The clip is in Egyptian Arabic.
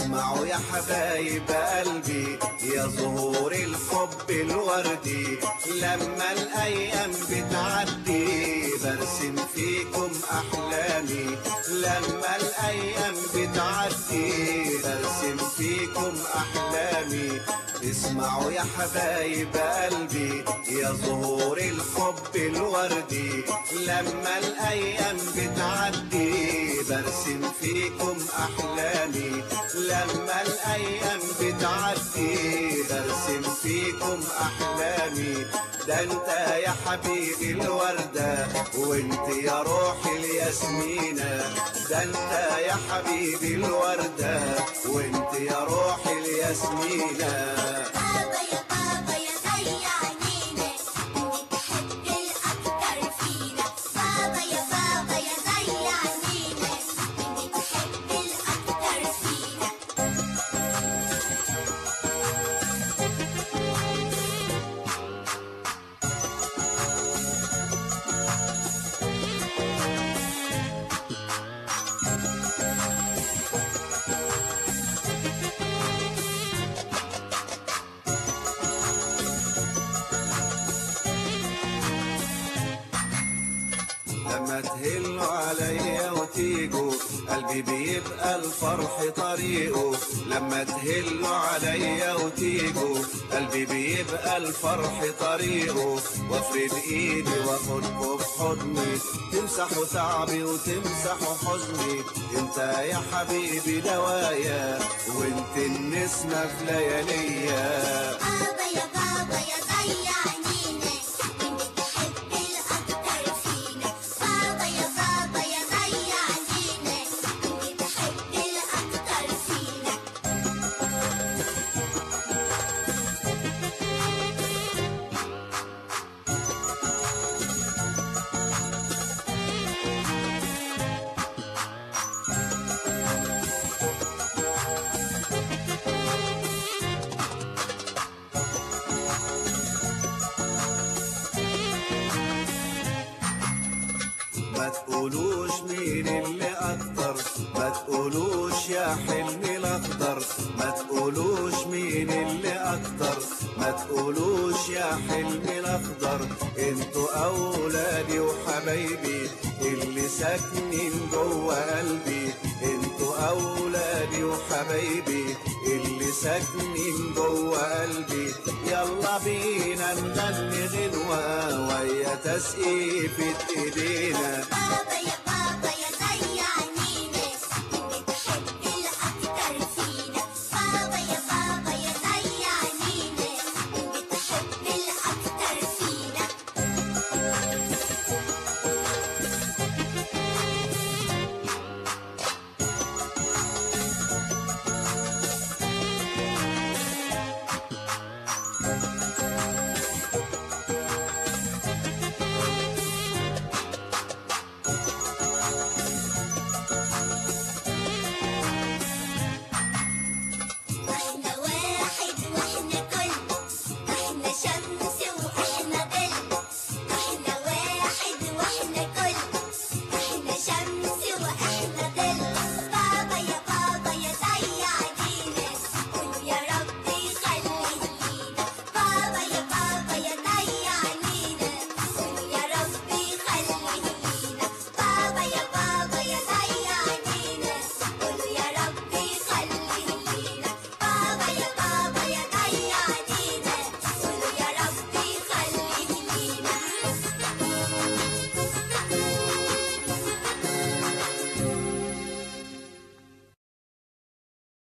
اسمعوا يا حبايب قلبي يا زهور الحب الوردي لما الايام بتعدي برسم فيكم احلامي لما الايام بتعدي برسم فيكم احلامي اسمعوا يا حبايب قلبي يا زهور الحب الوردي لما الايام بتعدي برسم فيكم احلامي لما الايام بتعدي برسم فيكم احلامي ده انت يا حبيبي الوردة وانت يا روح الياسمينة ده انت يا حبيبي الوردة وانت يا روح الياسمينة بابا يا بابا يا زي عينينا انك تحب الاكتر فينا بابا يا بابا يا زي عينينا انك تحب الاكتر فينا لما تهلوا عليا وتيجوا قلبي بيبقى الفرح طريقه لما تهلوا عليا وتيجوا قلبي بيبقى الفرح طريقه وافرد ايدي واخدكوا بحضني تمسحوا تعبي وتمسحوا حزني انت يا حبيبي دوايا وانت النسمة في لياليا بابا يا بابا يا زي عينينا انك تحب الاكتر فينا بابا يا بابا يا زي عينينا انك تحب الاكتر فينا ما تقولوش مين اللي اكتر ما تقولوش يا حلمي الاخضر ما تقولوش مين اللي اكتر ما تقولوش يا حلمي الاخضر انتوا اولادي وحبايبي اللي ساكنين جوه قلبي انتوا اولادي وحبايبي اللي ساكنين جوه قلبي يلا بينا نغني غنوة ويا تسقيفة ايدينا بابا يا